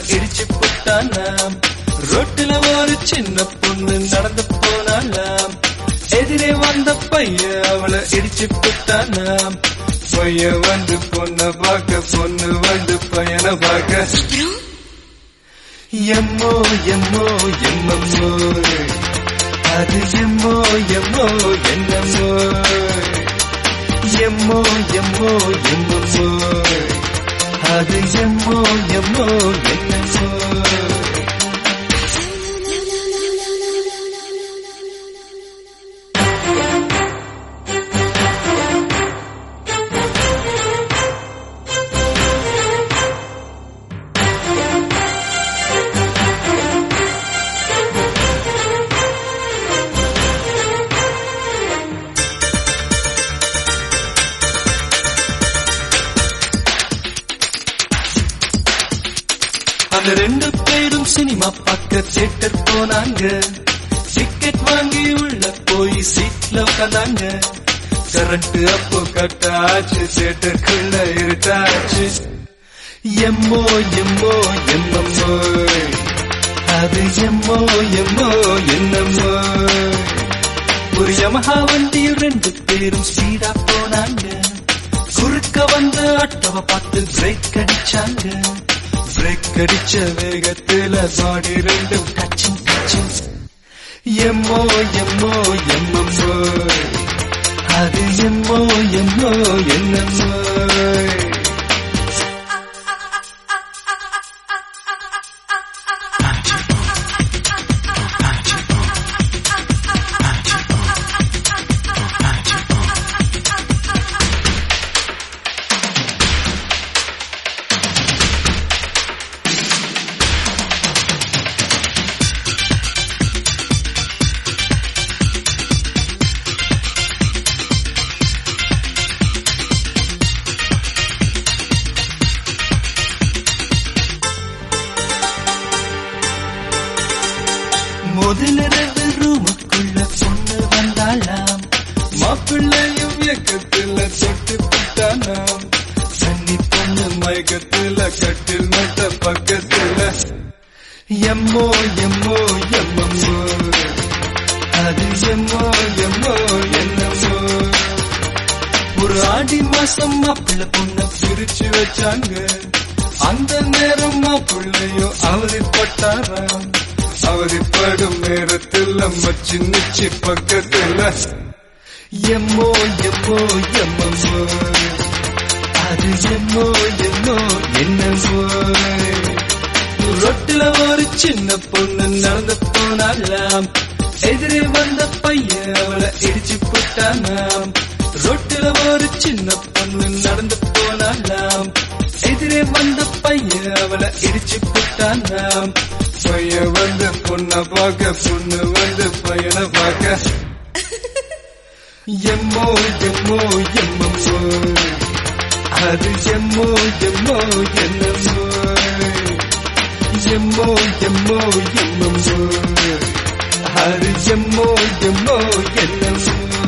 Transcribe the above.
இடிச்சு புட்டானாம் ரோட்டுல ஒரு சின்ன பொண்ணு நடந்து போனாலாம் எதிரே வந்த பையன் அவளை இடிச்சு புட்டானாம் பையன் வந்து பொண்ண பார்க்க பொண்ணு வந்து பையனை பார்க்க எம்மோ எம்மோ எம்மம்மோ அது எம்மோ எம்மோ என்னம்மோ எம்மோ எம்மோ எம்மம்மோ அது எம்மோ எம்மோ என்னம்மோ அந்த ரெண்டு பேரும் சினிமா பார்க்க தியேட்டர் போனாங்க டிக்கெட் வாங்கி உள்ள போய் சீட்ல உட்காந்தாங்க கரண்ட் அப்போ கட் ஆச்சு தியேட்டருக்குள்ள இருட்டாச்சு எம்மோ எம்மோ எம்மம்மோ அது எம்மோ எம்மோ என்னம்மோ ஒரு யமஹா வண்டியில் ரெண்டு பேரும் ஸ்பீடா போனாங்க குறுக்க வந்த ஆட்டோவை பார்த்து பிரேக் அடிச்சாங்க பிரேக் அடிச்ச வேகத்துல பாடி ரெண்டும் டச்சிங் டச்சிங் எம்மோ எம்மோ எம்மம்மோ அது எம்மோ எம்மோ என்னம்மோ முதலிரவு ரூமுக்குள்ள பொண்ணு வந்தாளாம் மாப்பிள்ளையும் இயக்கத்துல தொட்டு விட்டானாம் சன்னி பொண்ணு மயக்கத்துல கட்டில் மட்ட பக்கத்துல எம்மோ எம்மோ எம்மம்மோ அது எம்மோ எம்மோ என்னம்மோ ஒரு ஆடி மாசம் மாப்பிள்ள பொண்ண பிரிச்சு வச்சாங்க அந்த நேரம் மாப்பிள்ளையும் அவதிப்பட்டாராம் அவதிப்படும் நேரத்தில் மச்சி நிச்சி பக்கத்துல எம்மோ எம்மோ எம்மம்மோ அது எம்மோ எம்மோ என்னமோ ரொட்டில ஒரு சின்ன பொண்ணு நடந்து போனாலாம் எதிரே வந்த பையன் அவளை இடிச்சு போட்டானாம் ரொட்டில ஒரு சின்ன பொண்ணு நடந்து போனாலாம் எதிரே வந்த பையன் அவளை இடிச்சு போட்டானாம் பையன் வந்து பொண்ண பார்க்க பொண்ணு வந்து பையனை பார்க்க எம்மோ எம்மோ எம்மம்மோ அது எம்மோ எம்மோ என்னம்மோ எம்மோ எம்மோ எம்மம்மோ அது எம்மோ எம்மோ என்னம்மோ